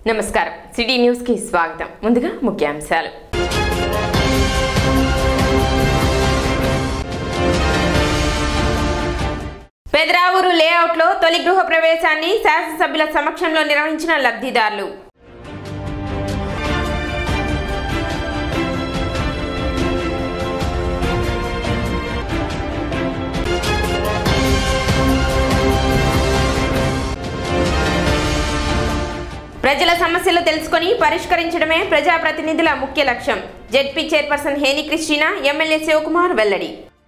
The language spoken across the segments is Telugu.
నమస్కారం సిటీ న్యూస్ కి స్వాగతం ముందుగా ముఖ్యాంశాలు పెదరావూరు లేఅవుట్లో తొలి గృహ ప్రవేశాన్ని శాసనసభ్యుల సమక్షంలో నిర్వహించిన లబ్ధిదారులు ప్రజల సమస్యలు తెలుసుకొని పరిష్కరించడమే ప్రజాప్రతినిధుల ముఖ్య లక్ష్యం ZP chairperson Heni Christina MLA Sivakumar వెల్లడి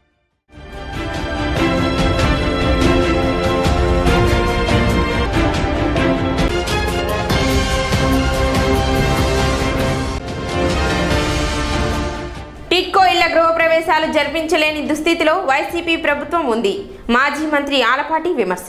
టిక్కో ఇళ్ల గృహప్రవేశాలు జరిపించలేని దుస్థితిలో వైసీపీ ప్రభుత్వం ఉంది మాజీ మంత్రి ఆలపాటి విమర్శ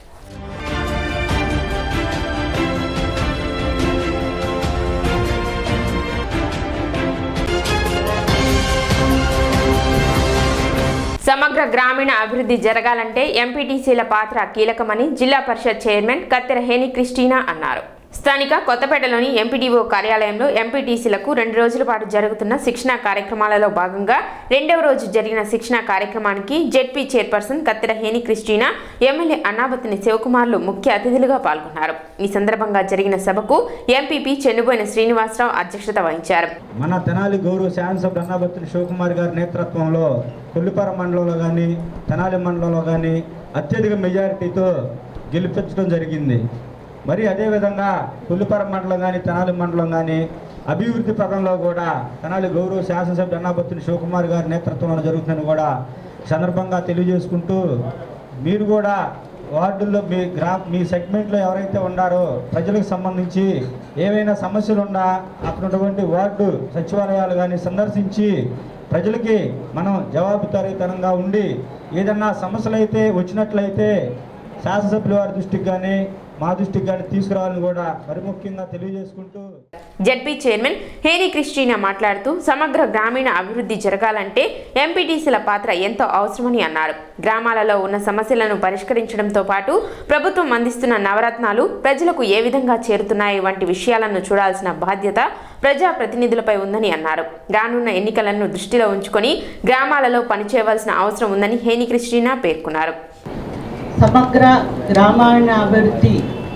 సమగ్ర గ్రామీణ అభివృద్ధి జరగాలంటే ఎంపీటీసీల పాత్ర కీలకమని జిల్లా పరిషత్ చైర్మన్ కత్తెర హేని క్రిస్టీనా అన్నారు స్థానిక కొత్తపేటలోని ఎంపీడీఓ కార్యాలయంలో ఎంపీటీసీలకు రెండు రోజుల పాటు జరుగుతున్న శిక్షణా కార్యక్రమాలలో భాగంగా రెండవ రోజు జరిగిన శిక్షణా కార్యక్రమానికి జెడ్పీ చైర్పర్సన్ కత్తెర హేని క్రిస్టీనా ఎమ్మెల్యే అన్నాబతిని శివకుమార్లు ముఖ్య అతిథులుగా పాల్గొన్నారు ఈ సందర్భంగా జరిగిన సభకు ఎంపీపీ చెన్నుబోయిన శ్రీనివాసరావు అధ్యక్షత వహించారు మన తెనాలి గౌరవ శాసనసభ్యుడు అన్నాబత్తుని శివకుమార్ గారి నేతృత్వంలో కొల్లిపర మండలంలో కానీ తెనాలి మండలంలో కానీ అత్యధిక మెజారిటీతో గెలిపించడం జరిగింది మరి అదేవిధంగా కొల్లిపర మండలం కానీ తెనాలి మండలం కానీ అభివృద్ధి పదంలో కూడా తెనాలి గౌరవ శాసనసభ్యుడు అన్నాబత్తుని శివకుమార్ గారి నేతృత్వంలో జరుగుతుందని కూడా సందర్భంగా తెలియజేసుకుంటూ మీరు కూడా వార్డుల్లో మీ గ్రా మీ సెగ్మెంట్లో ఎవరైతే ఉన్నారో ప్రజలకు సంబంధించి ఏవైనా సమస్యలు ఉన్నా అక్కడ ఉన్నటువంటి వార్డు సచివాలయాలు కానీ సందర్శించి ప్రజలకి మనం జవాబుదారీతనంగా ఉండి ఏదన్నా సమస్యలు అయితే వచ్చినట్లయితే శాసనసభ్యుల వారి దృష్టికి కానీ మా దృష్టికి కానీ తీసుకురావాలని కూడా మరి ముఖ్యంగా తెలియజేసుకుంటూ జడ్పీ చైర్మన్ హేని క్రిస్టీనా మాట్లాడుతూ సమగ్ర గ్రామీణ అభివృద్ధి జరగాలంటే ఎంపీటీసీల పాత్ర ఎంతో అవసరమని అన్నారు గ్రామాలలో ఉన్న సమస్యలను పరిష్కరించడంతో పాటు ప్రభుత్వం అందిస్తున్న నవరత్నాలు ప్రజలకు ఏ విధంగా చేరుతున్నాయి వంటి విషయాలను చూడాల్సిన బాధ్యత ప్రజాప్రతినిధులపై ఉందని అన్నారు రానున్న ఎన్నికలను దృష్టిలో ఉంచుకొని గ్రామాలలో పనిచేయవలసిన అవసరం ఉందని హేని క్రిస్టీనా పేర్కొన్నారు సమగ్ర గ్రామీణ అభివృద్ధి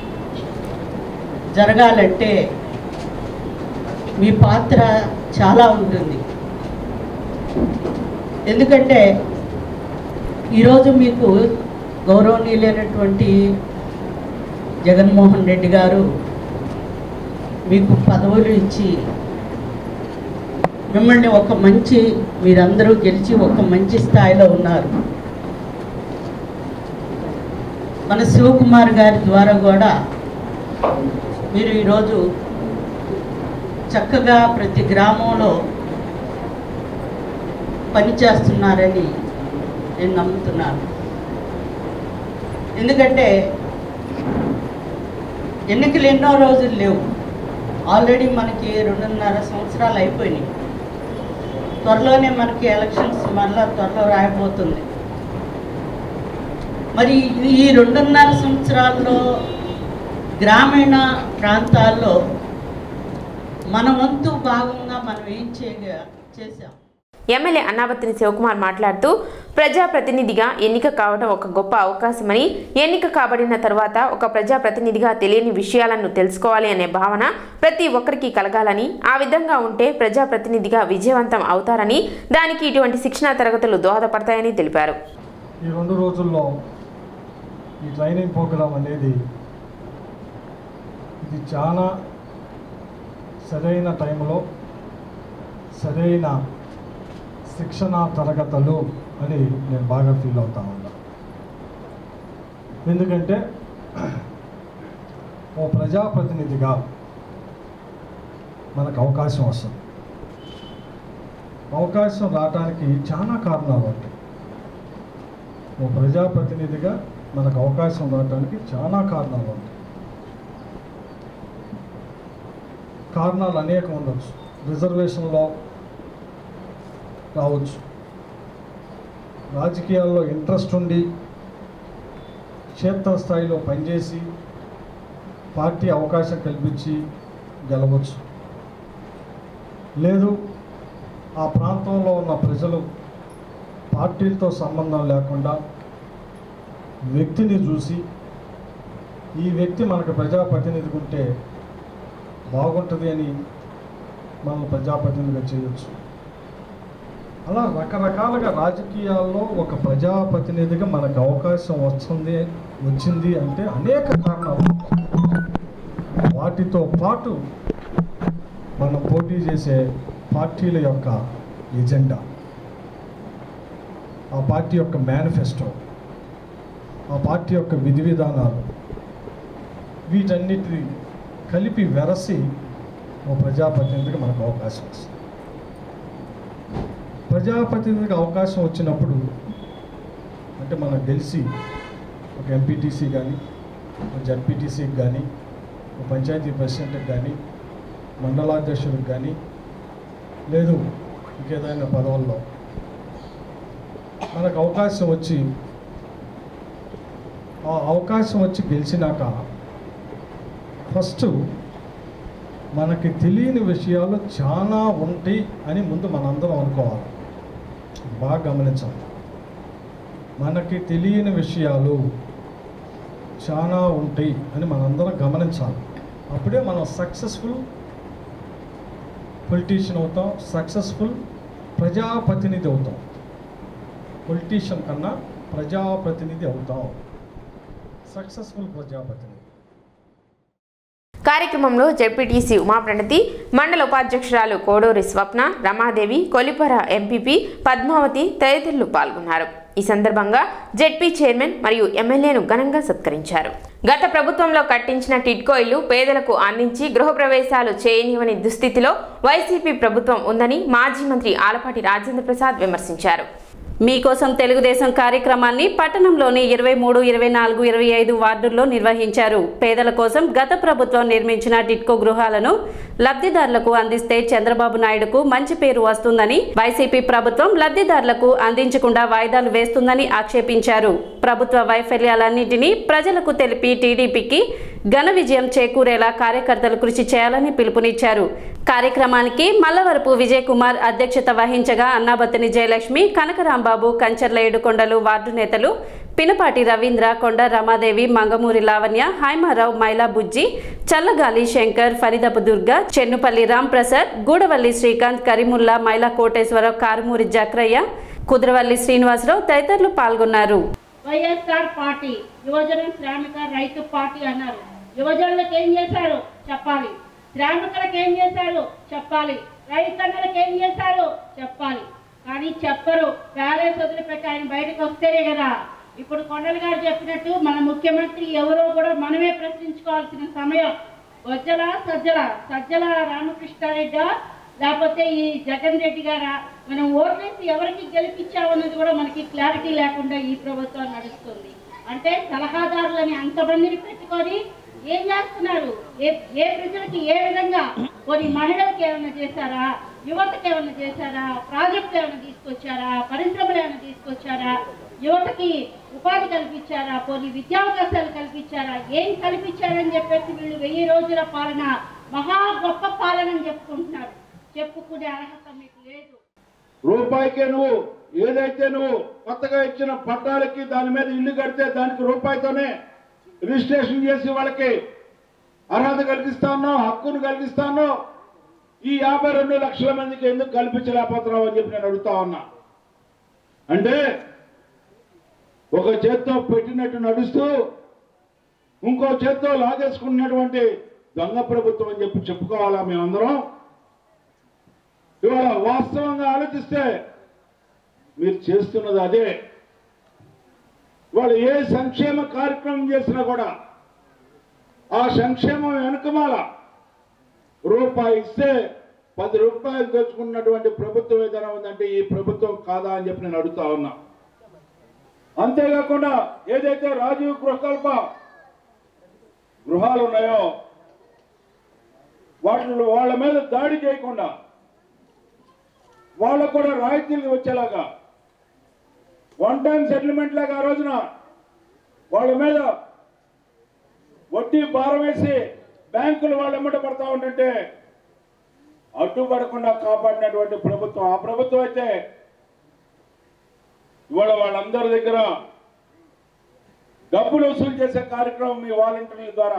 జరగాలంటే మీ పాత్ర చాలా ఉంటుంది ఎందుకంటే ఈరోజు మీకు గౌరవనీయులైనటువంటి జగన్మోహన్ రెడ్డి గారు మీకు పదవులు ఇచ్చి మిమ్మల్ని ఒక మంచి మీరందరూ గెలిచి ఒక మంచి స్థాయిలో ఉన్నారు మన శివకుమార్ గారి ద్వారా కూడా మీరు ఈరోజు చక్కగా ప్రతి గ్రామంలో పనిచేస్తున్నారని నేను నమ్ముతున్నాను ఎందుకంటే ఎన్నికలు ఎన్నో రోజులు లేవు ఆల్రెడీ మనకి రెండున్నర సంవత్సరాలు అయిపోయినాయి త్వరలోనే మనకి ఎలక్షన్స్ మళ్ళా త్వరలో రాయబోతుంది మరి ఈ రెండున్నర సంవత్సరాల్లో గ్రామీణ ప్రాంతాల్లో మన వంతు భాగంగా మనం ఏం చేయగ చేసాం ఎమ్మెల్యే అన్నాబత్తిని శివకుమార్ మాట్లాడుతూ ప్రజాప్రతినిధిగా ఎన్నిక కావడం ఒక గొప్ప అవకాశమని ఎన్నిక కాబడిన తర్వాత ఒక ప్రజాప్రతినిధిగా తెలియని విషయాలను తెలుసుకోవాలి అనే భావన ప్రతి ఒక్కరికి కలగాలని ఆ విధంగా ఉంటే ప్రజాప్రతినిధిగా విజయవంతం అవుతారని దానికి ఇటువంటి శిక్షణా తరగతులు దోహదపడతాయని తెలిపారు ఈ రెండు రోజుల్లో ఈ ట్రైనింగ్ ప్రోగ్రాం అనేది ఇది చాలా సరైన టైంలో సరైన శిక్షణ తరగతులు అని నేను బాగా ఫీల్ అవుతా ఉన్నా ఎందుకంటే ఓ ప్రజాప్రతినిధిగా మనకు అవకాశం వస్తుంది అవకాశం రావడానికి చాలా కారణాలు ఉంటాయి ఓ ప్రజాప్రతినిధిగా మనకు అవకాశం రావడానికి చాలా కారణాలు ఉంటాయి కారణాలు అనేకం ఉండొచ్చు రిజర్వేషన్లో రావచ్చు రాజకీయాల్లో ఇంట్రెస్ట్ ఉండి క్షేత్రస్థాయిలో పనిచేసి పార్టీ అవకాశం కల్పించి గెలవచ్చు లేదు ఆ ప్రాంతంలో ఉన్న ప్రజలు పార్టీలతో సంబంధం లేకుండా వ్యక్తిని చూసి ఈ వ్యక్తి మనకు ప్రజాప్రతినిధిగా ఉంటే బాగుంటుంది అని మనం ప్రజాప్రతినిధిగా చేయొచ్చు అలా రకరకాలుగా రాజకీయాల్లో ఒక ప్రజాప్రతినిధిగా మనకు అవకాశం వస్తుంది వచ్చింది అంటే అనేక కారణాలు వాటితో పాటు మనం పోటీ చేసే పార్టీల యొక్క ఎజెండా ఆ పార్టీ యొక్క మేనిఫెస్టో ఆ పార్టీ యొక్క విధి విధానాలు వీటన్నిటిని కలిపి వెరసి ఓ ప్రజాప్రతినిధిగా మనకు అవకాశం వస్తుంది ప్రజాప్రతినిధికి అవకాశం వచ్చినప్పుడు అంటే మనం గెలిచి ఒక ఎంపీటీసీ కానీ ఒక జడ్పీటీసీకి కానీ ఒక పంచాయతీ ప్రెసిడెంట్కి కానీ మండలాధ్యక్షుడికి కానీ లేదు ఇంకేదైనా పదవుల్లో మనకు అవకాశం వచ్చి ఆ అవకాశం వచ్చి గెలిచినాక ఫస్ట్ మనకి తెలియని విషయాలు చాలా ఉంటాయి అని ముందు మనందరం అనుకోవాలి బాగా గమనించాలి మనకి తెలియని విషయాలు చాలా ఉంటాయి అని మనందరం గమనించాలి అప్పుడే మనం సక్సెస్ఫుల్ పొలిటీషియన్ అవుతాం సక్సెస్ఫుల్ ప్రజాప్రతినిధి అవుతాం పొలిటీషియన్ కన్నా ప్రజాప్రతినిధి అవుతాం సక్సెస్ఫుల్ ప్రజాప్రతినిధి కార్యక్రమంలో జెడ్పీటీసీ ఉమాప్రణతి మండల ఉపాధ్యక్షురాలు కోడూరి స్వప్న రమాదేవి కొలిపర ఎంపీపీ పద్మావతి తదితరులు పాల్గొన్నారు ఈ సందర్భంగా జెడ్పీ చైర్మన్ మరియు ఎమ్మెల్యేను ఘనంగా సత్కరించారు గత ప్రభుత్వంలో కట్టించిన టిడ్కో ఇల్లు పేదలకు అందించి గృహప్రవేశాలు చేయనివని దుస్థితిలో వైసీపీ ప్రభుత్వం ఉందని మాజీ మంత్రి ఆలపాటి రాజేంద్ర ప్రసాద్ విమర్శించారు మీకోసం తెలుగుదేశం కార్యక్రమాన్ని పట్టణంలోని ఇరవై మూడు ఇరవై నాలుగు ఇరవై ఐదు వార్డుల్లో నిర్వహించారు పేదల కోసం గత ప్రభుత్వం నిర్మించిన టిట్కో గృహాలను లబ్ధిదారులకు అందిస్తే చంద్రబాబు నాయుడుకు మంచి పేరు వస్తుందని వైసీపీ ప్రభుత్వం లబ్ధిదారులకు అందించకుండా వాయిదాలు వేస్తుందని ఆక్షేపించారు ప్రభుత్వ వైఫల్యాలన్నింటినీ ప్రజలకు తెలిపి టీడీపీకి ఘన విజయం చేకూరేలా కార్యకర్తలు కృషి చేయాలని పిలుపునిచ్చారు కార్యక్రమానికి మల్లవరపు విజయ్ కుమార్ అధ్యక్షత వహించగా అన్నాబత్తిని జయలక్ష్మి కనకరాంబాబు కంచర్ల ఏడుకొండలు వార్డు నేతలు పినపాటి రవీంద్ర కొండ రమాదేవి మంగమూరి లావణ్య హైమారావు మైలా బుజ్జి చల్లగాలి శంకర్ ఫరిదపు దుర్గ చెన్నుపల్లి రాంప్రసాద్ గూడవల్లి శ్రీకాంత్ కరిముల్లా మైలా కోటేశ్వరరావు కారుమూరి జక్రయ్య కుద్రవల్లి శ్రీనివాసరావు తదితరులు పాల్గొన్నారు వైఎస్ఆర్ పార్టీ యువజన శ్రామిక రైతు పార్టీ అన్నారు యువజనులకు ఏం చేశారు చెప్పాలి శ్రామికులకు ఏం చేశారు చెప్పాలి రైతన్నలకు ఏం చేశారు చెప్పాలి కానీ చెప్పరు ప్యాలెస్ వదిలిపెట్టి ఆయన బయటకు వస్తేనే కదా ఇప్పుడు కొండలు గారు చెప్పినట్టు మన ముఖ్యమంత్రి ఎవరో కూడా మనమే ప్రశ్నించుకోవాల్సిన సమయం వజ్జల సజ్జల సజ్జల రామకృష్ణారెడ్డి లేకపోతే ఈ జగన్ రెడ్డి గారా మనం ఓట్లేసి ఎవరికి గెలిపించామన్నది కూడా మనకి క్లారిటీ లేకుండా ఈ ప్రభుత్వం నడుస్తుంది అంటే సలహాదారులని అంతమందిని పెట్టుకొని ఏం చేస్తున్నారు ఏ ఏ ప్రజలకి ఏ విధంగా కొన్ని మహిళలకు ఏమైనా చేశారా యువతకి ఏమైనా చేశారా ప్రాజెక్టులు ఏమైనా తీసుకొచ్చారా పరిశ్రమలు ఏమైనా తీసుకొచ్చారా యువతకి ఉపాధి కల్పించారా కొన్ని విద్యావకాశాలు కల్పించారా ఏం కల్పించారని చెప్పేసి వీళ్ళు వెయ్యి రోజుల పాలన మహా గొప్ప పాలన అని చెప్పుకుంటున్నారు చెప్పుకునే అర్హత మీకు లేదు రూపాయికే నువ్వు ఏదైతే నువ్వు కొత్తగా ఇచ్చిన పట్టాలకి దాని మీద ఇల్లు కడితే దానికి రూపాయితోనే రిజిస్ట్రేషన్ చేసి వాళ్ళకి అర్హత కల్పిస్తా ఉన్నావు హక్కును కల్పిస్తా ఉన్నావు ఈ యాభై రెండు లక్షల మందికి ఎందుకు కల్పించలేకపోతున్నావు అని చెప్పి నేను అడుగుతా ఉన్నా అంటే ఒక చేత్తో పెట్టినట్టు నడుస్తూ ఇంకో చేత్తో లాగేసుకున్నటువంటి దొంగ ప్రభుత్వం అని చెప్పి చెప్పుకోవాలా మేమందరం ఇవాళ వాస్తవంగా ఆలోచిస్తే మీరు చేస్తున్నది అదే వాళ్ళు ఏ సంక్షేమ కార్యక్రమం చేసినా కూడా ఆ సంక్షేమం వెనుకమాల రూపాయి ఇస్తే పది రూపాయలు దోచుకున్నటువంటి ప్రభుత్వం ఏదైనా ఉందంటే ఈ ప్రభుత్వం కాదా అని చెప్పి నేను అడుగుతా ఉన్నా అంతేకాకుండా ఏదైతే రాజీవ్ గృహకల్ప గృహాలు ఉన్నాయో వాటిలో వాళ్ళ మీద దాడి చేయకుండా వాళ్ళకు కూడా రాయితీలు వచ్చేలాగా వన్ టైం సెటిల్మెంట్ లాగా ఆ రోజున వాళ్ళ మీద వడ్డీ భారం వేసి బ్యాంకులు వాళ్ళు ఎమ్మట పడతా ఉంటుంటే అడ్డుపడకుండా కాపాడినటువంటి ప్రభుత్వం ఆ ప్రభుత్వం అయితే ఇవాళ వాళ్ళందరి దగ్గర డబ్బులు వసూలు చేసే కార్యక్రమం మీ వాలంటీర్ల ద్వారా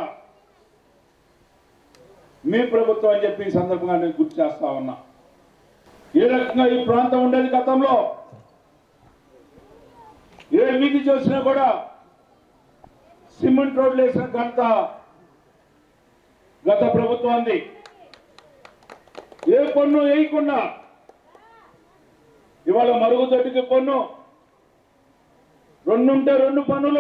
మీ ప్రభుత్వం అని చెప్పి ఈ సందర్భంగా నేను గుర్తు చేస్తా ఉన్నా ఏ రకంగా ఈ ప్రాంతం ఉండేది గతంలో ఏ వీధి చూసినా కూడా సిమెంట్ రోడ్లు వేసిన ఘనత గత ప్రభుత్వాన్ని ఏ పన్ను వేయకుండా ఇవాళ మరుగుదొడ్డికి పన్ను రెండుంటే రెండు పన్నులు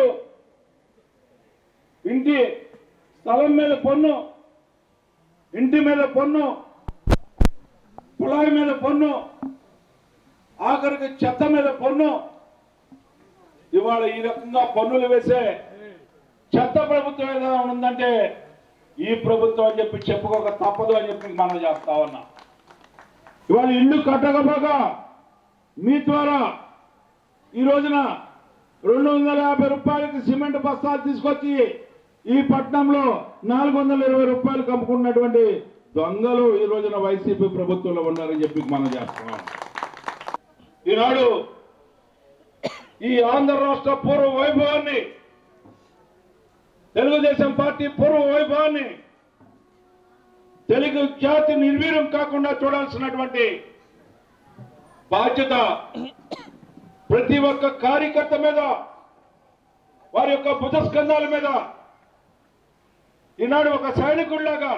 ఇంటి స్థలం మీద పన్ను ఇంటి మీద పన్ను కుళాయి మీద పన్ను ఆఖరికి చెత్త మీద పన్ను ఇవాళ ఈ రకంగా పన్నులు వేసే చెత్త ప్రభుత్వం ఏదైనా ఉందంటే ఈ ప్రభుత్వం అని చెప్పి చెప్పుకోక తప్పదు అని చెప్పి మనం చేస్తా ఉన్నా ఇవాళ ఇల్లు కట్టకపోగా మీ ద్వారా ఈ రోజున రెండు వందల యాభై రూపాయలకి సిమెంట్ బస్తాలు తీసుకొచ్చి ఈ పట్టణంలో నాలుగు వందల ఇరవై రూపాయలకు అమ్ముకున్నటువంటి దొంగలు ఈ రోజున వైసీపీ ప్రభుత్వంలో ఉన్నారని చెప్పి మనం చేస్తున్నాం ఈనాడు ఈ ఆంధ్ర రాష్ట్ర పూర్వ వైభవాన్ని తెలుగుదేశం పార్టీ పూర్వ వైభవాన్ని తెలుగు జాతి నిర్వీర్యం కాకుండా చూడాల్సినటువంటి బాధ్యత ప్రతి ఒక్క కార్యకర్త మీద వారి యొక్క భుజస్కంధాల మీద ఈనాడు ఒక సైనికుడిలాగా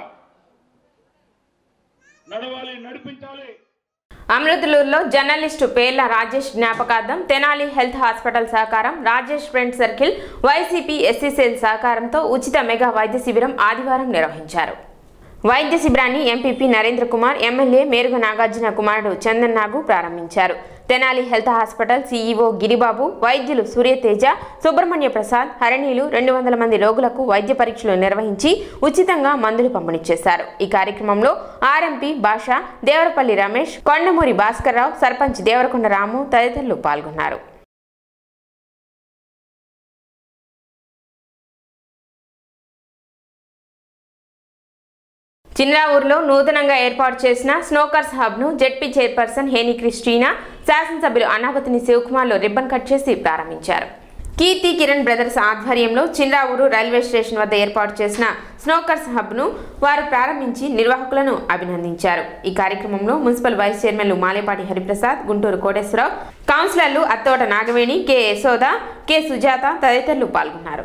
నడవాలి నడిపించాలి అమృతలూరులో జర్నలిస్టు పేర్ల రాజేష్ జ్ఞాపకార్థం తెనాలి హెల్త్ హాస్పిటల్ సహకారం Rajesh friend circle YCP SCCL సహకారంతో ఉచిత మెగా వైద్య శిబిరం ఆదివారం నిర్వహించారు వైద్య శిబిరాన్ని ఎంపీపీ నరేంద్ర కుమార్ ఎమ్మెల్యే మేరుగ నాగార్జున కుమారుడు చందన్ నాగు ప్రారంభించారు Tenali health hospital CEO Giribabu వైద్యులు సూర్యతేజ సుబ్రహ్మణ్య ప్రసాద్ హరణీలు రెండు వందల మంది రోగులకు వైద్య పరీక్షలు నిర్వహించి ఉచితంగా మందులు పంపిణీ చేశారు ఈ కార్యక్రమంలో ఆర్ఎంపీ భాష దేవరపల్లి రమేష్ కొండమూరి భాస్కర్రావు సర్పంచ్ దేవరకొండ రాము తదితరులు పాల్గొన్నారు చిన్రావూరులో నూతనంగా ఏర్పాటు చేసిన స్నోకర్స్ హబ్ను జెడ్పీ చైర్పర్సన్ హేని క్రిస్టీనా శాసనసభ్యులు అనావతిని శివకుమార్లు రిబ్బన్ కట్ చేసి ప్రారంభించారు కీర్తి కిరణ్ బ్రదర్స్ ఆధ్వర్యంలో చిన్రావూరు రైల్వే స్టేషన్ వద్ద ఏర్పాటు చేసిన స్నోకర్స్ హబ్ను వారు ప్రారంభించి నిర్వాహకులను అభినందించారు ఈ కార్యక్రమంలో మున్సిపల్ వైస్ చైర్మన్లు మాలేపాటి హరిప్రసాద్ గుంటూరు కోటేశ్వరరావు కౌన్సిలర్లు అత్తోట నాగవేణి కె యశోద కె సుజాత తదితరులు పాల్గొన్నారు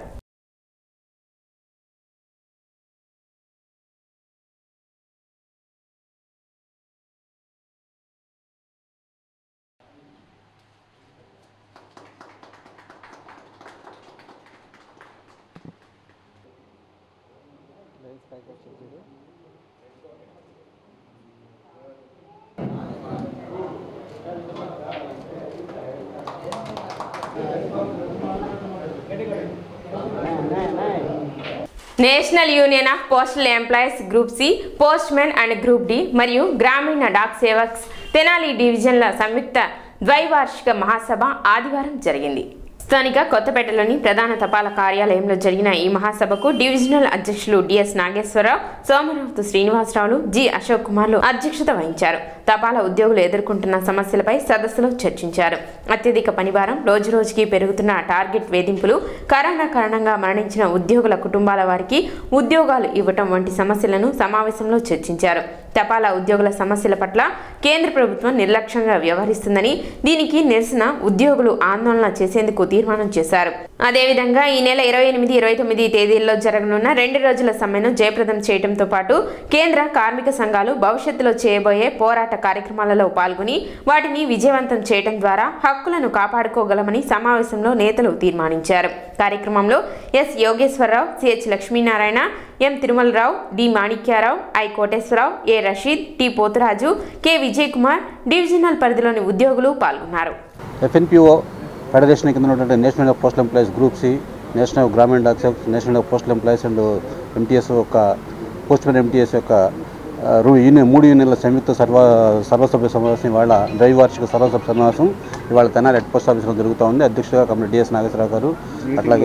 national union of postal employees group C postmen and group D మరియు గ్రామీణ డాక్ సేవక్స్ తెనాలి డివిజన్ల సంయుక్త ద్వైవార్షిక మహాసభ ఆదివారం జరిగింది స్థానిక కొత్తపేటలోని ప్రధాన తపాలా కార్యాలయంలో జరిగిన ఈ మహాసభకు డివిజనల్ అధ్యక్షులు డిఎస్ నాగేశ్వరరావు సోమరావుతు శ్రీనివాసరావులు జి అశోక్ కుమార్లు అధ్యక్షత వహించారు తపాలా ఉద్యోగులు ఎదుర్కొంటున్న సమస్యలపై సదస్సులో చర్చించారు అత్యధిక పనిభారం రోజురోజుకి పెరుగుతున్న టార్గెట్ వేధింపులు కరోనా కారణంగా మరణించిన ఉద్యోగుల కుటుంబాల వారికి ఉద్యోగాలు ఇవ్వటం వంటి సమస్యలను సమావేశంలో చర్చించారు తపాలా ఉద్యోగుల సమస్యల పట్ల కేంద్ర ప్రభుత్వం నిర్లక్ష్యంగా వ్యవహరిస్తుందని దీనికి నిరసన ఉద్యోగులు ఆందోళన చేసేందుకు తీర్మానం చేశారు అదేవిధంగా ఈ నెల ఇరవై ఎనిమిది ఇరవై తొమ్మిది తేదీల్లో జరగనున్న రెండు రోజుల సమ్మెను జయప్రదం చేయడంతో పాటు కేంద్ర కార్మిక సంఘాలు భవిష్యత్తులో చేయబోయే పోరాట కార్యక్రమాలలో పాల్గొని వాటిని విజయవంతం చేయడం ద్వారా హక్కులను కాపాడుకోగలమని సమావేశంలో నేతలు తీర్మానించారు కార్యక్రమంలో S Yogeswararao CH Lakshminarayana M Tirumalarao D Manikyarao I Koteswararao A Rasheed T Poturaju K Vijay Kumar divisional పరిధిలోని ఉద్యోగులు పాల్గొన్నారు ఎఫ్ఎన్పిఓ ఫెడరేషన్ కింద ఉన్నటువంటి national of postal employees group C national of Gramin daks national of postal employees and MTS యొక్క పోస్ట్మెన్ ఎంటీఎస్ యొక్క ఆ, రు- యూనియన్ మూడు యూనియన్ల సంయుక్త సర్వ సర్వసభ్య సమావేశం ఇవాళ ద్వైవార్షిక సర్వసభ్య సమావేశం ఇవాళ తెనాలి హెడ్ పోస్ట్ ఆఫీస్లో జరుగుతూ ఉంది అధ్యక్షుడిగా కమిటీ డిఎస్ నాగేశ్వరరావు గారు అట్లాగే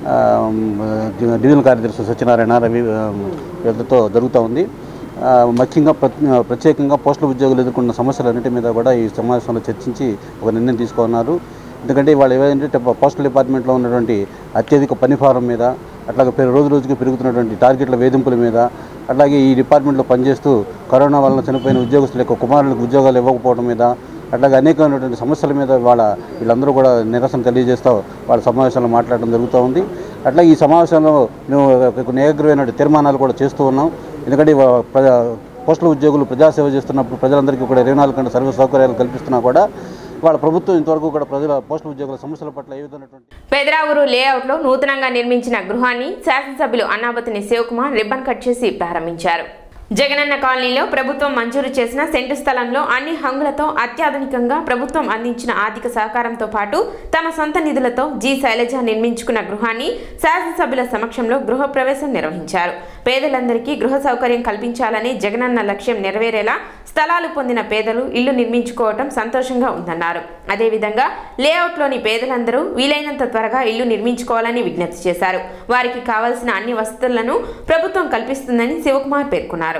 ఆ, డివిజనల్ కార్యదర్శి సత్యనారాయణ రవి ఆ, వీళ్ళతో జరుగుతూ ఉంది ఆ, ముఖ్యంగా ప్ర- ప్రత్యేకంగా పోస్టల్ ఉద్యోగులు ఎదుర్కొన్న సమస్యలన్నిటి మీద కూడా ఈ సమావేశంలో చర్చించి ఒక నిర్ణయం తీసుకున్నారు ఎందుకంటే వాళ్ళు ఏదంటే పోస్టల్ డిపార్ట్మెంట్లో ఉన్నటువంటి అత్యధిక పనిభారం మీద అట్లాగే పెరు- రోజు రోజుకి పెరుగుతున్నటువంటి టార్గెట్ల వేధింపుల మీద అట్లాగే ఈ డిపార్ట్మెంట్లో పనిచేస్తూ కరోనా వలన చనిపోయిన ఉద్యోగస్తుల యొక్క కుమారులకు ఉద్యోగాలు ఇవ్వకపోవడం మీద అట్లాగే అనేకమైనటువంటి సమస్యల మీద వాళ్ళ వీళ్ళందరూ కూడా నిరసన తెలియజేస్తూ వాళ్ళ సమావేశంలో మాట్లాడడం జరుగుతూ ఉంది అట్లాగే ఈ సమావేశంలో మేము కొన్ని ఏకగ్రమైన తీర్మానాలు కూడా చేస్తూ ఉన్నాం ఎందుకంటే ఇవా- ప్రజా పోస్టల్ ఉద్యోగులు ప్రజాసేవ చేస్తున్నప్పుడు ప్రజలందరికీ కూడా ఇరవై నాలుగు గంటల సర్వీస్ సౌకర్యాలు కల్పిస్తున్నా కూడా వాళ్ళ ప్రభుత్వం ఇంతవరకు కూడా ప్రజల పోస్టల్ ఉద్యోగుల సమస్యల పట్ల ఏ విధమైనటువంటి పెదరావూరు లేఅవుట్లో నూతనంగా నిర్మించిన గృహాన్ని శాసనసభ్యులు అన్నాబతిని శివకుమార్ రిబ్బన్ కట్ చేసి ప్రారంభించారు జగనన్న కాలనీలో ప్రభుత్వం మంజూరు చేసిన సెంటు స్థలంలో అన్ని హంగులతో అత్యాధునికంగా ప్రభుత్వం అందించిన ఆర్థిక సహకారంతో పాటు తమ సొంత నిధులతో జి శైలజ నిర్మించుకున్న గృహాన్ని శాసనసభ్యుల సమక్షంలో గృహప్రవేశం నిర్వహించారు పేదలందరికీ గృహ సౌకర్యం కల్పించాలని జగనన్న లక్ష్యం నెరవేరేలా స్థలాలు పొందిన పేదలు ఇల్లు నిర్మించుకోవటం సంతోషంగా ఉందన్నారు అదేవిధంగా లేఅవుట్లోని పేదలందరూ వీలైనంత త్వరగా ఇల్లు నిర్మించుకోవాలని విజ్ఞప్తి చేశారు వారికి కావలసిన అన్ని వసతులను ప్రభుత్వం కల్పిస్తుందని శివకుమార్ పేర్కొన్నారు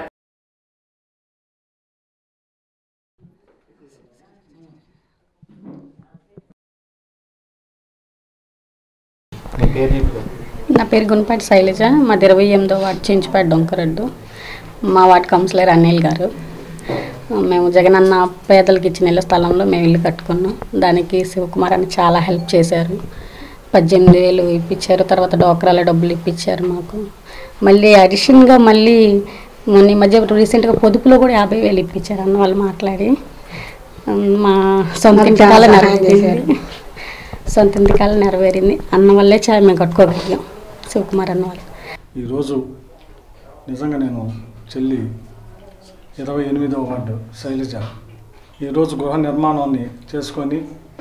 నా పేరు గుణపాటి శైలజ మాది ఇరవై ఎనిమిదో వార్డు చించిపాటి డొంకరడ్డు మా వార్డు కౌన్సిలర్ అనిల్ గారు మేము జగనన్న పేదలకు ఇచ్చిన ఇళ్ళ స్థలంలో మేము ఇల్లు కట్టుకున్నాం దానికి శివకుమార్ అని చాలా హెల్ప్ చేశారు పద్దెనిమిది వేలు ఇప్పించారు తర్వాత డోక్రాల డబ్బులు ఇప్పించారు మాకు మళ్ళీ అడిషన్గా మళ్ళీ మొన్న ఈ మధ్య రీసెంట్గా పొదుపులో కూడా యాభై వేలు ఇప్పించారు అన్న వాళ్ళు మాట్లాడి మా సొంత ఇంటి కాల నెరవేరింది సొంత ఇంటి కాల నెరవేరింది అన్న వల్లే చాలా మేము కట్టుకోగలిగాం శివకుమార్ అన్న వాళ్ళు ఈరోజు నిజంగా నేను చెల్లి ఇరవై ఎనిమిదవ వార్డు శైలజ ఈరోజు గృహ నిర్మాణాన్ని చేసుకొని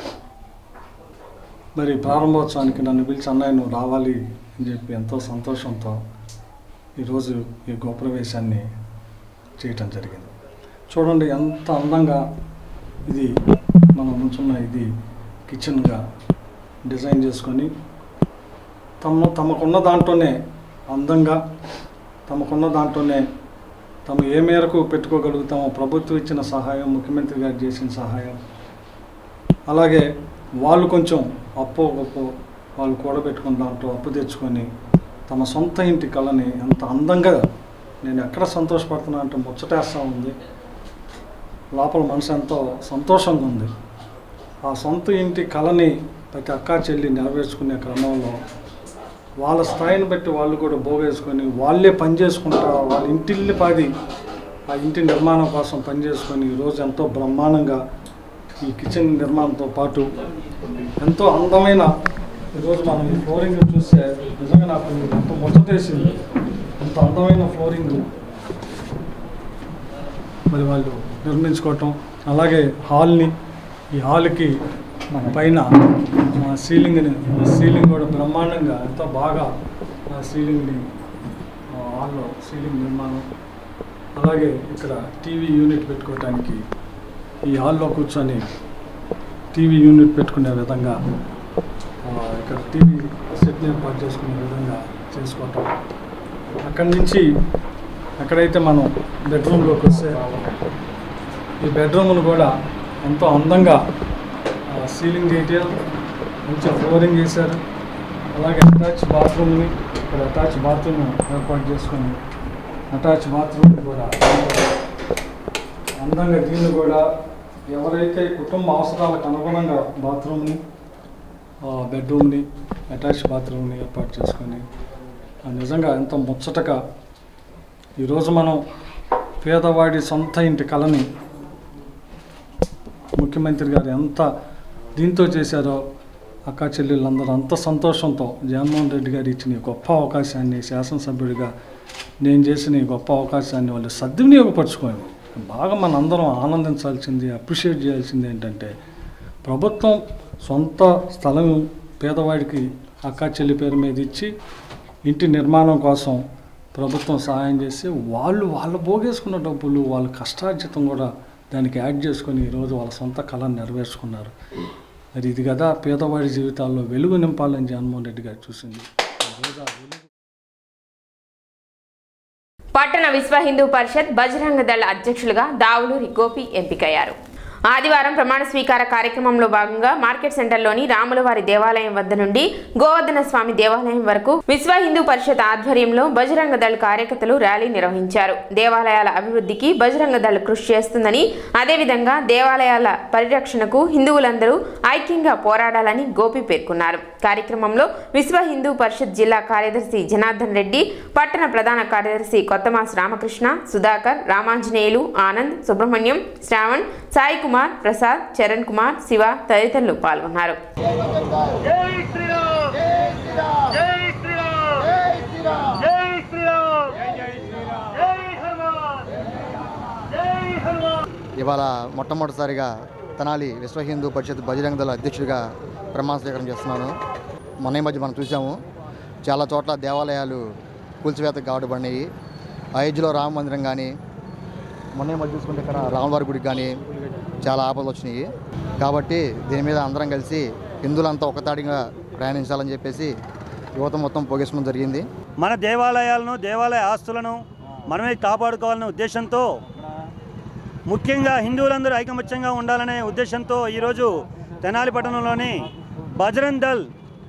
మరి ప్రారంభోత్సవానికి నన్ను పిలిచి అన్నయ్య నువ్వు రావాలి అని చెప్పి ఎంతో సంతోషంతో ఈరోజు ఈ గృహప్రవేశాన్ని చేయటం జరిగింది చూడండి ఎంత అందంగా ఇది మనం ఉంచున్న ఇది కిచెన్గా డిజైన్ చేసుకొని తమ తమకున్న దాంట్లోనే అందంగా తమకున్న దాంట్లోనే తమ ఏ మేరకు పెట్టుకోగలుగుతామో ప్రభుత్వం ఇచ్చిన సహాయం ముఖ్యమంత్రి గారు చేసిన సహాయం అలాగే వాళ్ళు కొంచెం అప్పో గొప్ప వాళ్ళు కూడబెట్టుకున్న దాంట్లో అప్పు తెచ్చుకొని తమ సొంత ఇంటి కళని ఎంత అందంగా నేను ఎక్కడ సంతోషపడుతున్నా అంటే ముచ్చటేస్తూ ఉంది లోపల మనసు ఎంతో సంతోషంగా ఉంది ఆ సొంత ఇంటి కళని ప్రతి అక్క చెల్లి నెరవేర్చుకునే క్రమంలో వాళ్ళ స్థాయిని బట్టి వాళ్ళు కూడా బోగేసుకొని వాళ్ళే పని చేసుకుంటా వాళ్ళ ఇంటిల్లి పాది ఆ ఇంటి నిర్మాణం కోసం పనిచేసుకొని ఈరోజు ఎంతో బ్రహ్మాండంగా ఈ కిచెన్ నిర్మాణంతో పాటు ఎంతో అందమైన ఈరోజు మనం ఈ ఫ్లోరింగ్ చూస్తే నిజంగా నాకు ఎంతో ముచ్చటేసింది ఎంత అందమైన ఫ్లోరింగ్ మరి వాళ్ళు నిర్మించుకోవటం అలాగే హాల్ని ఈ హాల్కి పైన ఆ సీలింగ్ని సీలింగ్ కూడా బ్రహ్మాండంగా ఎంతో బాగా ఆ సీలింగ్ని ఆ హాల్లో సీలింగ్ నిర్మాణం అలాగే ఇక్కడ టీవీ యూనిట్ పెట్టుకోవడానికి ఈ హాల్లో కూర్చొని టీవీ యూనిట్ పెట్టుకునే విధంగా ఆ, ఇక్కడ టీవీ సెట్ని ఏర్పాటు చేసుకునే విధంగా చేసుకోవటం అక్కడి నుంచి ఎక్కడైతే మనం బెడ్రూమ్లోకి వస్తే ఈ బెడ్రూమ్ను కూడా ఎంతో అందంగా ఆ, సీలింగ్ డీటెయిల్ మంచి ఫ్లోరింగ్ చేశారు అలాగే అటాచ్ బాత్రూమ్ని ఇక్కడ అటాచ్ బాత్రూమ్ ఏర్పాటు చేసుకొని అటాచ్ బాత్రూమ్ కూడా అందంగా దీన్ని కూడా ఎవరైతే కుటుంబ అవసరాలకు అనుగుణంగా బాత్రూమ్ని ఆ, బెడ్రూమ్ని అటాచ్ బాత్రూమ్ని ఏర్పాటు చేసుకొని ఆ, నిజంగా ఎంతో ముచ్చటగా ఈరోజు మనం పేదవాడి సొంత ఇంటి కళని ముఖ్యమంత్రి గారు ఎంత దీంతో చేశారో అక్క చెల్లెళ్ళందరూ అంత సంతోషంతో జగన్మోహన్ రెడ్డి గారు ఇచ్చిన ఈ గొప్ప అవకాశాన్ని శాసనసభ్యుడిగా నేను చేసిన ఈ గొప్ప అవకాశాన్ని వాళ్ళు సద్వినియోగపరచుకొని బాగా మన అందరం ఆనందించాల్సింది అప్రిషియేట్ చేయాల్సింది ఏంటంటే ప్రభుత్వం సొంత స్థలం పేదవాడికి అక్క చెల్లి పేరు మీద ఇచ్చి ఇంటి నిర్మాణం కోసం ప్రభుత్వం సహాయం చేసి వాళ్ళు వాళ్ళు పోగేసుకున్న డబ్బులు వాళ్ళ కష్టార్జితం కూడా దానికి యాడ్ చేసుకొని ఈరోజు వాళ్ళ సొంత కళను నెరవేర్చుకున్నారు మరి ఇది కదా పేదవాడి జీవితాల్లో వెలుగు నింపాలని జగన్మోహన్ రెడ్డి గారు చూసింది రోజా వెలుగు పట్టణ విశ్వ హిందూ పరిషత్ బజరంగ దళ అధ్యక్షులుగా దావులూరి గోపి ఎంపికయ్యారు ఆదివారం ప్రమాణ స్వీకార కార్యక్రమంలో భాగంగా మార్కెట్ సెంటర్లోని రాములవారి దేవాలయం వద్ద నుండి గోవర్ధన స్వామి దేవాలయం వరకు విశ్వ హిందూ పరిషత్ ఆధ్వర్యంలో బజరంగ దళ కార్యకర్తలు ర్యాలీ నిర్వహించారు దేవాలయాల అభివృద్ధికి బజరంగ దళ కృషి చేస్తుందని అదేవిధంగా దేవాలయాల పరిరక్షణకు హిందువులందరూ ఐక్యంగా పోరాడాలని గోపి పేర్కొన్నారు కార్యక్రమంలో విశ్వ హిందూ పరిషత్ జిల్లా కార్యదర్శి జనార్దన్ రెడ్డి పట్టణ ప్రధాన కార్యదర్శి కొత్తమాస్ రామకృష్ణ సుధాకర్ రామాంజనేయులు ఆనంద్ సుబ్రహ్మణ్యం శ్రావణ్ సాయి కుమార్ ప్రసాద్ చరణ్ కుమార్ శివ తదితరులు పాల్గొన్నారు ఇవాళ మొట్టమొదటిసారిగా తెనాలి విశ్వ హిందూ పరిషత్ బజరంగ దళ అధ్యక్షుడిగా ప్రమాణ స్వీకారం చేస్తున్నాను మొన్న ఈ మధ్య మనం చూసాము చాలా చోట్ల దేవాలయాలు కూల్చివేతకు కాబడిపడినాయి అయోధ్యలో రామ మందిరం కానీ మొన్న ఈ మధ్య చూసుకుంటే ఇక్కడ రామవారి గుడికి కానీ చాలా ఆపదలు వచ్చినాయి కాబట్టి దీని మీద అందరం కలిసి హిందువులంతా ఒకతాడిగా ప్రయాణించాలని చెప్పేసి యువత మొత్తం పోగేసుకోవడం జరిగింది మన దేవాలయాలను దేవాలయ ఆస్తులను మనమే కాపాడుకోవాలనే ఉద్దేశంతో ముఖ్యంగా హిందువులందరూ ఐకమత్యంగా ఉండాలనే ఉద్దేశంతో ఈరోజు తెనాలి పట్టణంలోని బజరంగ్ దల్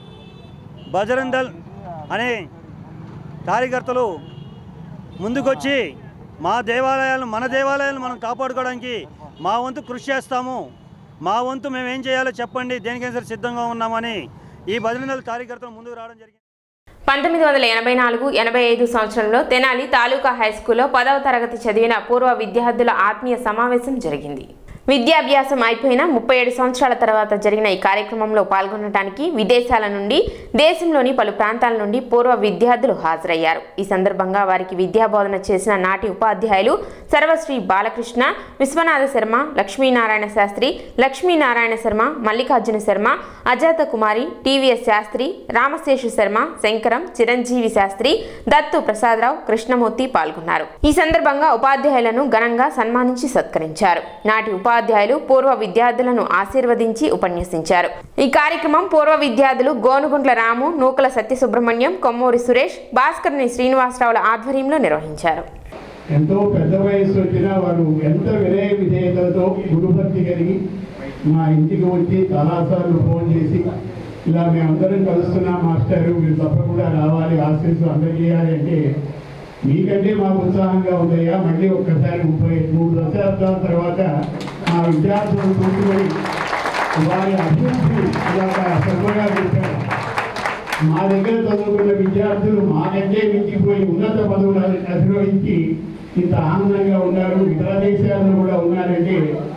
బజరంగ్ దల్ అనే కార్యకర్తలు ముందుకొచ్చి మా దేవాలయాలను మన దేవాలయాలను మనం కాపాడుకోవడానికి మా వంతు కృషి చేస్తాము మా వంతు మేము ఏం చేయాలో చెప్పండి దేనికైనా సరే సిద్ధంగా ఉన్నామని ఈ బజరంగ్ దళ్ కార్యకర్తలు ముందుకు రావడం జరిగింది పంతొమ్మిది వందల ఎనభై నాలుగు ఎనభై ఐదు సంవత్సరంలో తెనాలి తాలూకా హై స్కూల్లో పదవ తరగతి చదివిన పూర్వ విద్యార్థుల ఆత్మీయ సమావేశం జరిగింది విద్యాభ్యాసం అయిపోయిన ముప్పై ఏడు సంవత్సరాల తర్వాత జరిగిన ఈ కార్యక్రమంలో పాల్గొనడానికి విదేశాల నుండి దేశంలోని పలు ప్రాంతాల నుండి పూర్వ విద్యార్థులు హాజరయ్యారు ఈ సందర్భంగా వారికి విద్యాబోధన చేసిన నాటి ఉపాధ్యాయులు సర్వశ్రీ బాలకృష్ణ విశ్వనాథ శర్మ లక్ష్మీనారాయణ శాస్త్రి లక్ష్మీనారాయణ శర్మ మల్లికార్జున శర్మ అజాత కుమారి టీవీఎస్ శాస్త్రి రామశేషు శర్మ శంకరం చిరంజీవి శాస్త్రి దత్తు ప్రసాదరావు కృష్ణమూర్తి పాల్గొన్నారు ఈ సందర్భంగా ఉపాధ్యాయులను ఘనంగా సన్మానించి సత్కరించారు నాటి ఉపాధ్యాయులు పూర్వ విద్యార్థులను ఆశీర్వదించి ఉపన్యసించారు ఈ కార్యక్రమం పూర్వ విద్యార్థులు గోనుగుంట్ల రాము నూకల సత్యసుబ్రహ్మణ్యం కొమ్మూరి సురేష్ భాస్కర్ని శ్రీనివాసరావుల ఆధ్వర్యంలో నిర్వహించారు ఎంతో పెద్ద వయసు వచ్చినా వారు ఎంత వినయ విధేయతలతో గురుభక్తి కలిగి మా ఇంటికి వచ్చి చాలాసార్లు ఫోన్ చేసి ఇలా మేమందరం కలుస్తున్నాం మాస్టర్ మీరు తప్పకుండా రావాలి ఆశీస్సు అందజేయాలి అంటే మీకంటే మాకు ఉత్సాహంగా ఉందయ్యా మళ్ళీ ఒక్కసారి ముప్పై మూడు దశాబ్దాల తర్వాత మా విద్యార్థులను కూర్చుని వారి అభివృద్ధి ఇలాగా శ్రమగా చెప్పారు మా దగ్గర చదువుకున్న విద్యార్థులు మాకంటే మించిపోయి ఉన్నత పదవులను అధిరోహించి ఇంత ఆనందంగా ఉన్నారు ఇతర దేశాల్లో కూడా ఉన్నారంటే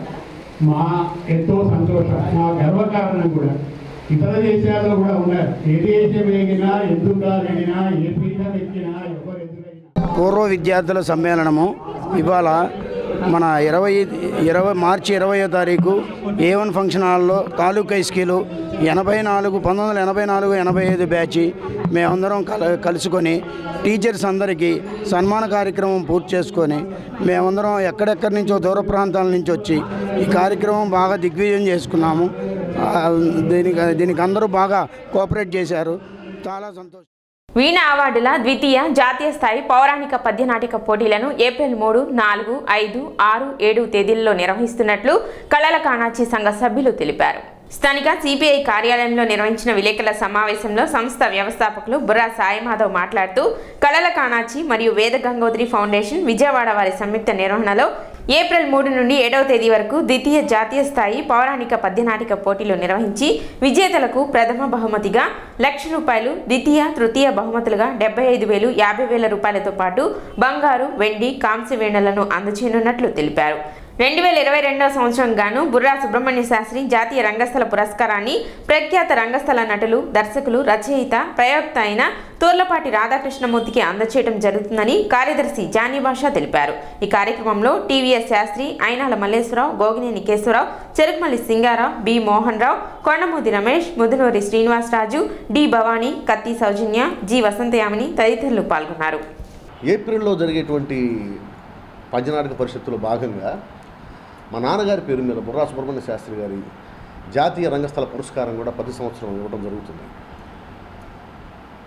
మా ఎంతో సంతోషం మా గర్వకారణం కూడా ఇతర దేశాల్లో కూడా ఉన్నారు ఏ దేశం ఎగినా ఎందుకు ఎగినా ఏ పీఠం ఎక్కినా ఎవరు ఎదురైనా పూర్వ విద్యార్థుల సమ్మేళనము ఇవాళ మన ఇరవై ఇరవై మార్చి ఇరవయో తారీఖు ఏ వన్ ఫంక్షన్ హాల్లో తాలూకా స్కీలు ఎనభై నాలుగు పంతొమ్మిది వందల ఎనభై నాలుగు ఎనభై ఐదు బ్యాచ్ మేమందరం కల కలుసుకొని టీచర్స్ అందరికీ సన్మాన కార్యక్రమం పూర్తి చేసుకొని మేమందరం ఎక్కడెక్కడి నుంచో దూర ప్రాంతాల నుంచి వచ్చి ఈ కార్యక్రమం బాగా దిగ్విజయం చేసుకున్నాము ఆ, దీనికి దీనికి అందరూ బాగా కోఆపరేట్ చేశారు చాలా సంతోషం వీణ అవార్డుల ద్వితీయ జాతీయ స్థాయి పౌరాణిక పద్యనాటిక పోటీలను ఏప్రిల్ మూడు నాలుగు ఐదు ఆరు ఏడు తేదీల్లో నిర్వహిస్తున్నట్లు కళల కాణాచి సంఘ సభ్యులు తెలిపారు స్థానిక సిపిఐ కార్యాలయంలో నిర్వహించిన విలేకరుల సమావేశంలో సంస్థ వ్యవస్థాపకులు బుర్రా సాయిమాధవ్ మాట్లాడుతూ కళల కాణాచి మరియు వేద గంగోత్రి ఫౌండేషన్ విజయవాడ వారి సంయుక్త నిర్వహణలో ఏప్రిల్ మూడు నుండి ఏడవ తేదీ వరకు ద్వితీయ జాతీయ స్థాయి పౌరాణిక పద్యనాటిక పోటీలు నిర్వహించి విజేతలకు ప్రథమ బహుమతిగా లక్ష రూపాయలు ద్వితీయ తృతీయ బహుమతులుగా డెబ్బై ఐదు వేలు యాభై వేల రూపాయలతో పాటు బంగారు వెండి కాంస్య వేణులను అందచేయనున్నట్లు తెలిపారు రెండు వేల ఇరవై రెండవ సంవత్సరం గాను బుర్రా సుబ్రహ్మణ్య శాస్త్రి జాతీయ రంగస్థల పురస్కారాన్ని ప్రఖ్యాత రంగస్థల నటులు దర్శకులు రచయిత ప్రయోక్త అయిన తూర్లపాటి రాధాకృష్ణమూర్తికి అందచేయడం జరుగుతుందని కార్యదర్శి జానీ భాష తెలిపారు ఈ కార్యక్రమంలో TVS Sastry Ainala Malleswararao Gogineni Kesavarao Cherukumalli Singarao B Mohan Rao Kondamudi Ramesh Mudunuri Srinivasaraju D Bhavani Katti Soujanya G వసంతయామిని తదితరులు పాల్గొన్నారు ఏప్రిల్లో జరిగేటువంటి పద్యనాటక పరిషత్తులో భాగంగా మా నాన్నగారి పేరు మీద బుర్రా సుబ్రహ్మణ్య శాస్త్రి గారి జాతీయ రంగస్థల పురస్కారం కూడా ప్రతి సంవత్సరం ఇవ్వడం జరుగుతుంది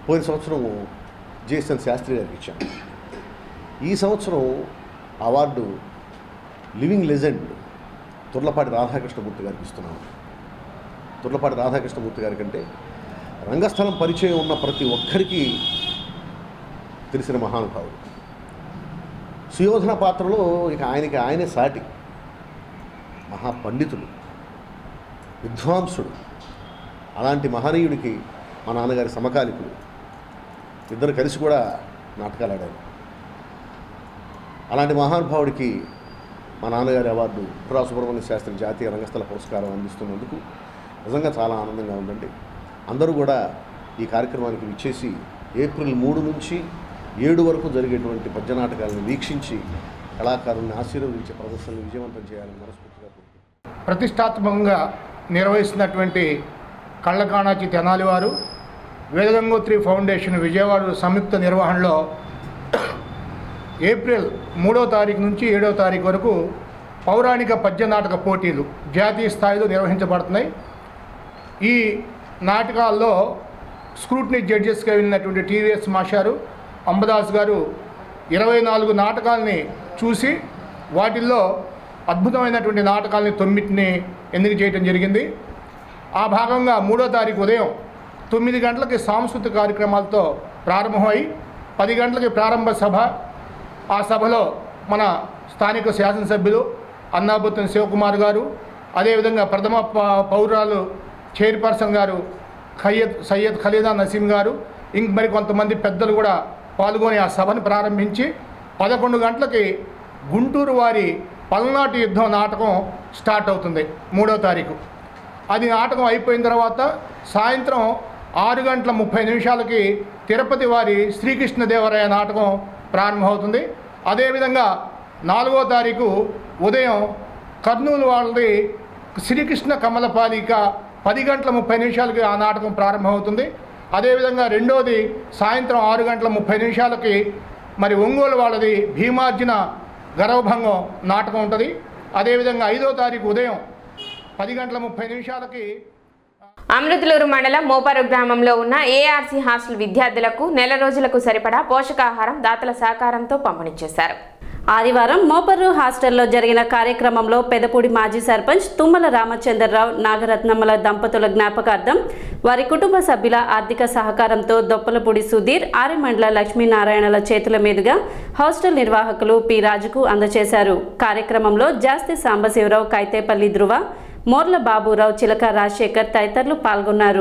పోయిన సంవత్సరం జేసన్ శాస్త్రి గారికి ఇచ్చాం ఈ సంవత్సరం award living legend Turlapati Radhakrishnamurthy గారికి ఇస్తున్నాము తుర్లపాటి రాధాకృష్ణమూర్తి గారి కంటే రంగస్థలం పరిచయం ఉన్న ప్రతి ఒక్కరికి తెలిసిన మహానుభావుడు సుయోధన పాత్రలో ఇక ఆయనకి ఆయనే సాటి మహాపండితుడు విద్వాంసుడు అలాంటి మహనీయుడికి మా నాన్నగారి సమకాలికుడు ఇద్దరు కలిసి కూడా నాటకాలు ఆడారు అలాంటి మహానుభావుడికి మా నాన్నగారి అవార్డు పురా సుబ్రహ్మణ్య శాస్త్రి జాతీయ రంగస్థల పురస్కారం అందిస్తున్నందుకు నిజంగా చాలా ఆనందంగా ఉందండి అందరూ కూడా ఈ కార్యక్రమానికి విచ్చేసి ఏప్రిల్ మూడు నుంచి ఏడు వరకు జరిగేటువంటి పద్య నాటకాలను వీక్షించి కళాకారుల్ని ఆశీర్వదించే ప్రదర్శనలు విజయవంతం చేయాలని మనస్ఫూర్తిగా కోరుకుంటున్నాను. ప్రతిష్టాత్మకంగా నిర్వహిస్తున్నటువంటి కళ్ళకాణాచి తెనాలి వారు వేదగంగోత్రి ఫౌండేషన్ విజయవాడ సంయుక్త నిర్వహణలో ఏప్రిల్ మూడో తారీఖు నుంచి ఏడో తారీఖు వరకు పౌరాణిక పద్య నాటక పోటీలు జాతీయ స్థాయిలో నిర్వహించబడుతున్నాయి ఈ నాటకాల్లో స్క్రూట్నీ జడ్జెస్గా వెళ్ళినటువంటి టీవీఎస్ మాషారు అంబదాస్ గారు ఇరవై నాలుగు నాటకాలని చూసి వాటిల్లో అద్భుతమైనటువంటి నాటకాలని తొమ్మిదిని ఎన్నిక చేయడం జరిగింది ఆ భాగంగా మూడో తారీఖు ఉదయం తొమ్మిది గంటలకి సాంస్కృతిక కార్యక్రమాలతో ప్రారంభమై పది గంటలకి ప్రారంభ సభ ఆ సభలో మన స్థానిక శాసనసభ్యులు అన్నాబుత్తన్ శివకుమార్ గారు అదేవిధంగా ప్రథమ ప- పౌరాలు చైర్పర్సన్ గారు ఖయ్యద్ సయ్యద్ ఖలీదా నసీం గారు ఇంక మరి కొంతమంది పెద్దలు కూడా పాల్గొని ఆ సభను ప్రారంభించి పదకొండు గంటలకి గుంటూరు వారి పల్నాటి యుద్ధం నాటకం స్టార్ట్ అవుతుంది మూడో తారీఖు అది నాటకం అయిపోయిన తర్వాత సాయంత్రం ఆరు గంటల ముప్పై నిమిషాలకి తిరుపతి వారి శ్రీకృష్ణదేవరాయ నాటకం ప్రారంభమవుతుంది అదేవిధంగా నాలుగో తారీఖు ఉదయం కర్నూలు వాళ్ళది శ్రీకృష్ణ కమలపాలిక పది గంటల ముప్పై నిమిషాలకి ఆ నాటకం ప్రారంభమవుతుంది అదేవిధంగా రెండోది సాయంత్రం ఆరు గంటల ముప్పై నిమిషాలకి మరి ఒంగోలు వాళ్ళది భీమార్జున గర్వభంగం నాటకం ఉంటుంది అదేవిధంగా ఐదో తారీఖు ఉదయం పది గంటల ముప్పై నిమిషాలకి అమృతలూరు మండలం మోపారు గ్రామంలో ఉన్న ఏఆర్సీ హాస్టల్ విద్యార్థులకు నెల రోజులకు సరిపడా పోషకాహారం దాతల సహకారంతో పంపిణీ చేశారు ఆదివారం మోపర్రు హాస్టల్లో జరిగిన కార్యక్రమంలో పెదపూడి మాజీ సర్పంచ్ తుమ్మల రామచంద్రరావు నాగరత్నమ్మల దంపతుల జ్ఞాపకార్థం వారి కుటుంబ సభ్యుల ఆర్థిక సహకారంతో దొప్పలపూడి సుధీర్ ఆరిమండల లక్ష్మీనారాయణల చేతుల మీదుగా హాస్టల్ నిర్వాహకులు పి రాజుకు అందజేశారు కార్యక్రమంలో జాస్తి సాంబశివరావు కైతేపల్లి ధృవ మోర్ల బాబురావు చిలక రాజశేఖర్ తదితరులు పాల్గొన్నారు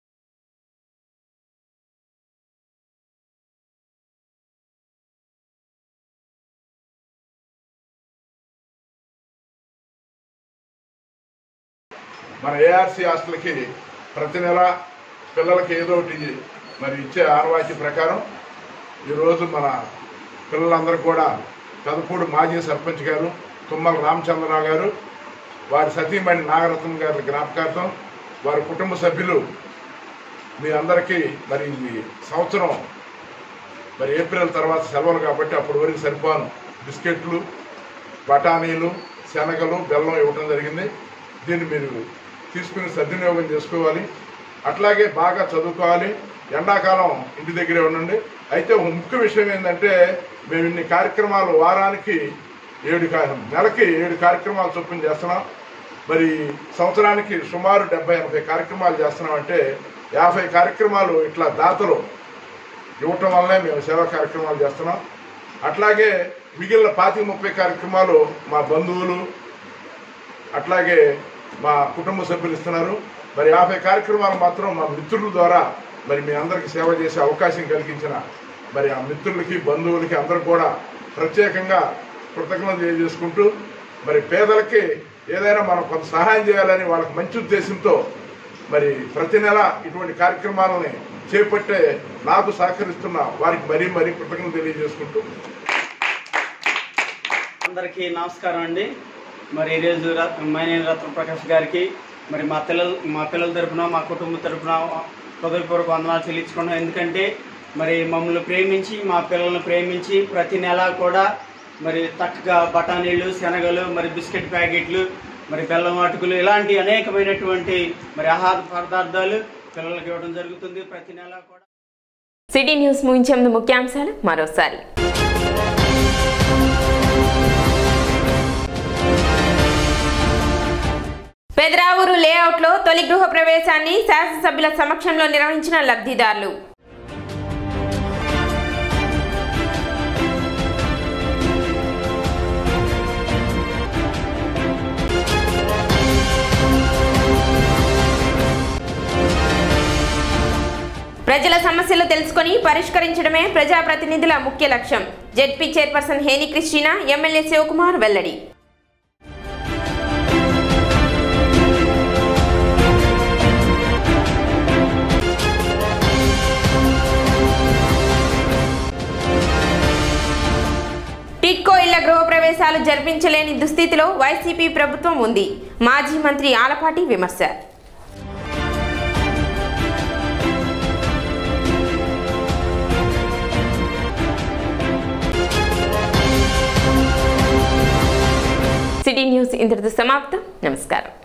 మన ఏఆర్సీ హాస్టల్కి ప్రతి నెల పిల్లలకి ఏదో ఒకటి మరి ఇచ్చే ఆనవాయితీ ప్రకారం ఈరోజు మన పిల్లలందరూ కూడా పెదపూడి మాజీ సర్పంచ్ గారు తుమ్మల రామచంద్రరావు గారు వారి సతీమణి నాగరత్నం గారి జ్ఞాపకార్థం వారి కుటుంబ సభ్యులు మీ అందరికీ మరి ఈ సంవత్సరం మరి ఏప్రిల్ తర్వాత సెలవులు కాబట్టి అప్పటి వరకు సరిపోను బిస్కెట్లు బఠానీలు శనగలు బెల్లం ఇవ్వటం జరిగింది దీన్ని మీరు తీసుకుని సద్వినియోగం చేసుకోవాలి అట్లాగే బాగా చదువుకోవాలి ఎండాకాలం ఇంటి దగ్గరే ఉండండి అయితే ఒక ముఖ్య విషయం ఏంటంటే మేము ఇన్ని కార్యక్రమాలు వారానికి ఏడు కా- నెలకి ఏడు కార్యక్రమాలు చొప్పున చేస్తున్నాం మరి సంవత్సరానికి సుమారు డెబ్బై ఎనభై కార్యక్రమాలు చేస్తున్నాం అంటే యాభై కార్యక్రమాలు ఇట్లా దాతలు ఇవ్వటం వల్లనే మేము సేవా కార్యక్రమాలు చేస్తున్నాం అట్లాగే మిగిలిన పాతిక ముప్పై కార్యక్రమాలు మా బంధువులు అట్లాగే మా కుటుంబ సభ్యులు ఇస్తున్నారు మరి యాభై కార్యక్రమాలు మాత్రం మా మిత్రుల ద్వారా మరి మీ అందరికీ సేవ చేసే అవకాశం కలిగించిన మరి ఆ మిత్రులకి బంధువులకి అందరూ కూడా ప్రత్యేకంగా కృతజ్ఞతలు తెలియజేసుకుంటూ మరి పేదలకి ఏదైనా మనం కొంత సహాయం చేయాలని వాళ్ళకి మంచి ఉద్దేశంతో మరి ప్రతి నెల ఇటువంటి కార్యక్రమాలని చేపట్టే నాకు సహకరిస్తున్న వారికి మరీ మరీ కృతజ్ఞతలు తెలియజేసుకుంటూ అందరికీ నమస్కారం అండి మరి ఈరోజు ర- మైనేని రత్న ప్రకాష్ గారికి మరి మా పిల్లలు మా పిల్లల తరపున మా కుటుంబం తరపున హృదయపూర్వక వందనాలు చెల్లించుకున్నాం ఎందుకంటే మరి మమ్మల్ని ప్రేమించి మా పిల్లల్ని ప్రేమించి ప్రతి నెల కూడా మరి చక్కగా బఠానీలు శనగలు మరి బిస్కెట్ ప్యాకెట్లు మరి బెల్లం అటుకులు ఇలాంటి అనేకమైనటువంటి మరి ఆహార పదార్థాలు పిల్లలకి ఇవ్వడం జరుగుతుంది ప్రతి నెల కూడా సిటీ న్యూస్ ముగించే ముందు ముఖ్యాంశాలు మరోసారి పెదరావూరు లేఅవుట్లో తొలి గృహ ప్రవేశాన్ని శాసనసభ్యుల సమక్షంలో నిర్వహించిన లబ్ధిదారులు ప్రజల సమస్యలు తెలుసుకొని పరిష్కరించడమే ప్రజాప్రతినిధుల ముఖ్య లక్ష్యం ZP chairperson Heni Christina MLA Sivakumar వెల్లడి టిట్కో ఇళ్ల గృహప్రవేశాలు జరిపించలేని దుస్థితిలో వైసీపీ ప్రభుత్వం ఉంది మాజీ మంత్రి ఆలపాటి విమర్శ సిటీ న్యూస్ ఇంతటితో సమాప్తం నమస్కారం